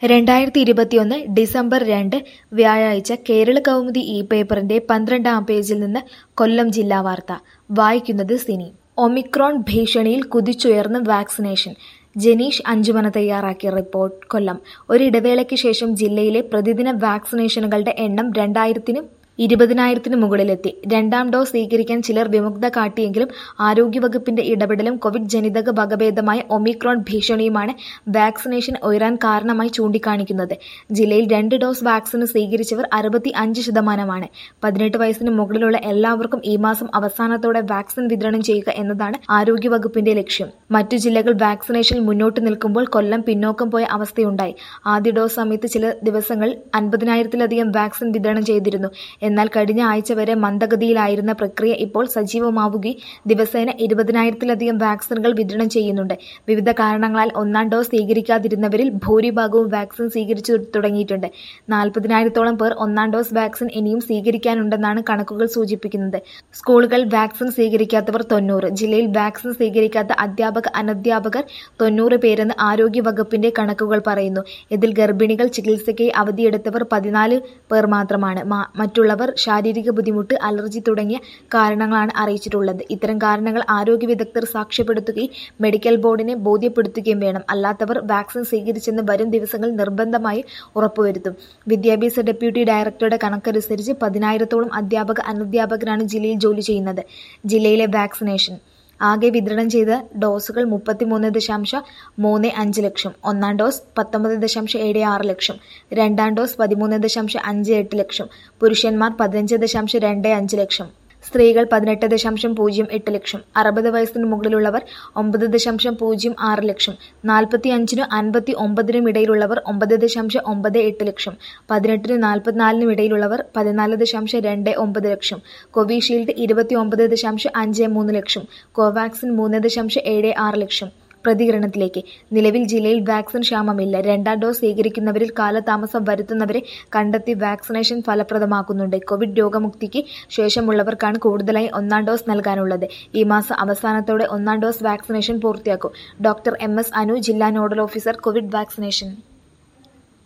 രണ്ടായിരത്തി ഇരുപത്തിയൊന്ന് ഡിസംബർ രണ്ട് വ്യാഴാഴ്ച കേരള കൗമുദി ഇ പേപ്പറിന്റെ പന്ത്രണ്ടാം പേജിൽ നിന്ന് കൊല്ലം ജില്ലാ വാർത്ത വായിക്കുന്നത് സിനി ഒമിക്രോൺ ഭീഷണിയിൽ കുതിച്ചുയർന്ന് വാക്സിനേഷൻ ജനീഷ് അഞ്ചുമന തയ്യാറാക്കിയ റിപ്പോർട്ട് കൊല്ലം ഒരിടവേളയ്ക്ക് ശേഷം ജില്ലയിലെ പ്രതിദിന വാക്സിനേഷനുകളുടെ എണ്ണം രണ്ടായിരത്തിനും ഇരുപതിനായിരത്തിന് മുകളിലെത്തി രണ്ടാം ഡോസ് സ്വീകരിക്കാൻ ചിലർ വിമുക്ത കാട്ടിയെങ്കിലും ആരോഗ്യവകുപ്പിന്റെ ഇടപെടലും കോവിഡ് ജനിതക വകഭേദമായ ഒമിക്രോൺ ഭീഷണിയുമാണ് വാക്സിനേഷൻ ഉയരാൻ കാരണമായി ചൂണ്ടിക്കാണിക്കുന്നത് ജില്ലയിൽ രണ്ട് ഡോസ് വാക്സിൻ സ്വീകരിച്ചവർ അറുപത്തി അഞ്ച് ശതമാനമാണ് പതിനെട്ട് വയസ്സിന് മുകളിലുള്ള എല്ലാവർക്കും ഈ മാസം അവസാനത്തോടെ വാക്സിൻ വിതരണം ചെയ്യുക എന്നതാണ് ആരോഗ്യവകുപ്പിന്റെ ലക്ഷ്യം മറ്റു ജില്ലകൾ വാക്സിനേഷനിൽ മുന്നോട്ട് നിൽക്കുമ്പോൾ കൊല്ലം പിന്നോക്കം പോയ അവസ്ഥയുണ്ടായി ആദ്യ ഡോസ് സമയത്ത് ചില ദിവസങ്ങളിൽ അൻപതിനായിരത്തിലധികം വാക്സിൻ വിതരണം ചെയ്തിരുന്നു എന്നാൽ കഴിഞ്ഞ ആഴ്ച വരെ മന്ദഗതിയിലായിരുന്ന പ്രക്രിയ ഇപ്പോൾ സജീവമാവുകയും ദിവസേന ഇരുപതിനായിരത്തിലധികം വാക്സിനുകൾ വിതരണം ചെയ്യുന്നുണ്ട് വിവിധ കാരണങ്ങളാൽ ഒന്നാം ഡോസ് സ്വീകരിക്കാതിരുന്നവരിൽ ഭൂരിഭാഗവും വാക്സിൻ സ്വീകരിച്ചു തുടങ്ങിയിട്ടുണ്ട് നാൽപ്പതിനായിരത്തോളം പേർ ഒന്നാം ഡോസ് വാക്സിൻ ഇനിയും സ്വീകരിക്കാനുണ്ടെന്നാണ് കണക്കുകൾ സൂചിപ്പിക്കുന്നത് സ്കൂളുകൾ വാക്സിൻ സ്വീകരിക്കാത്തവർ തൊണ്ണൂറ് ജില്ലയിൽ വാക്സിൻ സ്വീകരിക്കാത്ത അധ്യാപക അനധ്യാപകർ തൊണ്ണൂറ് പേരെന്ന് ആരോഗ്യവകുപ്പിന്റെ കണക്കുകൾ പറയുന്നു ഇതിൽ ഗർഭിണികൾ ചികിത്സയ്ക്കായി അവധിയെടുത്തവർ പതിനാല് പേർ മാത്രമാണ് മറ്റുള്ളവർ ശാരീരിക ബുദ്ധിമുട്ട് അലർജി തുടങ്ങിയ കാരണങ്ങളാണ് അറിയിച്ചിട്ടുള്ളത് ഇത്തരം കാരണങ്ങൾ ആരോഗ്യ വിദഗ്ധർ സാക്ഷ്യപ്പെടുത്തുകയും മെഡിക്കൽ ബോർഡിനെ ബോധ്യപ്പെടുത്തുകയും വേണം അല്ലാത്തവർ വാക്സിൻ സ്വീകരിച്ചെന്ന് വരും ദിവസങ്ങളിൽ നിർബന്ധമായി ഉറപ്പുവരുത്തും വിദ്യാഭ്യാസ ഡെപ്യൂട്ടി ഡയറക്ടറുടെ കണക്കനുസരിച്ച് പതിനായിരത്തോളം അധ്യാപക അനധ്യാപകരാണ് ജില്ലയിൽ ജോലി ചെയ്യുന്നത് ജില്ലയിലെ വാക്സിനേഷൻ ആകെ വിതരണം ചെയ്ത ഡോസുകൾ മുപ്പത്തിമൂന്ന് ദശാംശ മൂന്ന് അഞ്ച് ലക്ഷം ഒന്നാം ഡോസ് പത്തൊമ്പത് ദശാംശ ഏഴ് ആറ് ലക്ഷം രണ്ടാം ഡോസ് പതിമൂന്ന് ദശാംശ അഞ്ച് എട്ട് ലക്ഷം പുരുഷന്മാർ പതിനഞ്ച് ദശാംശ രണ്ട് അഞ്ച് ലക്ഷം സ്ത്രീകൾ പതിനെട്ട് ദശാംശം പൂജ്യം എട്ട് ലക്ഷം അറുപത് വയസ്സിന് മുകളിലുള്ളവർ ഒമ്പത് ദശാംശം പൂജ്യം ആറ് ലക്ഷം നാൽപ്പത്തി അഞ്ചിനും അൻപത്തി ഒമ്പതിനും ഇടയിലുള്ളവർ ഒമ്പത് ദശാംശം ഒമ്പത് എട്ട് ലക്ഷം പതിനെട്ടിനും നാൽപ്പത്തിനാലിനും ഇടയിലുള്ളവർ പതിനാല് ദശാംശം രണ്ട് ഒമ്പത് ലക്ഷം കോവിഷീൽഡ് ഇരുപത്തി ഒമ്പത് ദശാംശം അഞ്ച് മൂന്ന് ലക്ഷം കോവാക്സിൻ മൂന്ന് ദശാംശം ഏഴ് ആറ് ലക്ഷം പ്രതികരണത്തിലേക്ക് നിലവിൽ ജില്ലയിൽ വാക്സിൻ ക്ഷാമമില്ല രണ്ടാം ഡോസ് സ്വീകരിക്കുന്നവരിൽ കാലതാമസം വരുത്തുന്നവരെ കണ്ടെത്തി വാക്സിനേഷൻ ഫലപ്രദമാക്കുന്നുണ്ട് കോവിഡ് രോഗമുക്തിക്ക് ശേഷമുള്ളവർക്കാണ് കൂടുതലായി ഒന്നാം ഡോസ് നൽകാനുള്ളത് ഈ മാസം അവസാനത്തോടെ ഒന്നാം ഡോസ് വാക്സിനേഷൻ പൂർത്തിയാക്കും ഡോക്ടർ എം എസ് അനു ജില്ലാ നോഡൽ ഓഫീസർ കോവിഡ് വാക്സിനേഷൻ